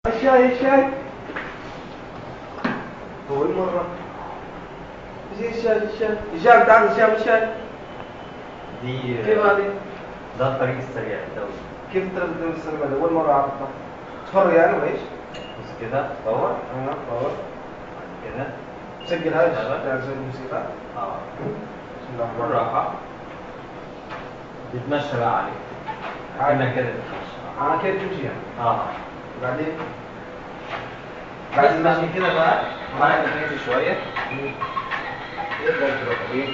الشاي الشاي أول مرة زي الشاي الشاي هشام تعال هشام الشاي دي كيف هذه؟ ده الطريق السريع الدولي كيف ترى الدوري السينما ده أول مرة أعرفها تفرج يعني وإيش؟ بس كده دور أه باور بعد كده سجل هذا أيوة. تعزل الموسيقى اه بسم الله الرحمن الرحيم بالراحة تتمشى بقى عليه عادي. كأنك كده تتمشى أنا كيف تمشي يعني اه بعدين بس ماشي كده بقى معاك تمشي شوية تقدر تروح ايه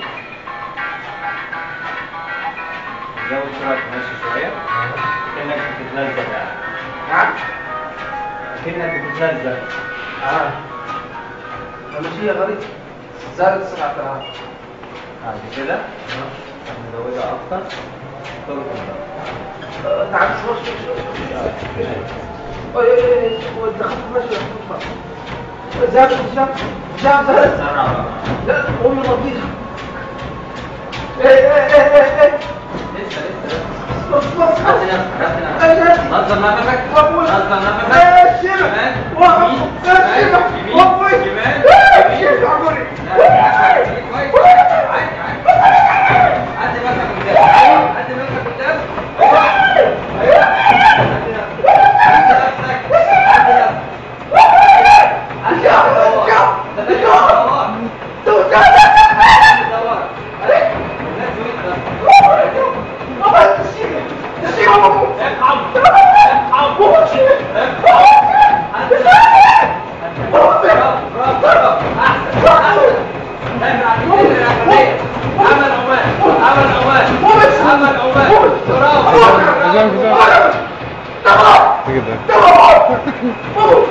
زود سرعة تمشي شوية كأنك بتتلزق يعني نعم كأنك بتتلزق آه ماشي يا غريب زادت السرعة ترى بعد كده نزودها أكتر تركم بقى تعال شوي شوي شوي شوي اي اي اي ودخلت ماشي زادت هشام هشام زادت سرعة بقى لا امي نظيفة اي اي اي اي اي لسه لسه بص بص هات نفسك هات اي نفسك نفسي نظم نفسك أبوي. نظم نفسك اي الشبك كمان وقف يمين اي الشبك يمين أبوي. شمال اي يمين الشبك عمري لا، كويس كويس عادي عادي عدي نفسك قدام عدي نفسك قدام ايوه عدي نفسك عدي نفسك عدي نفسك عدي نفسك ده ده دوار دوار الناس يقول كده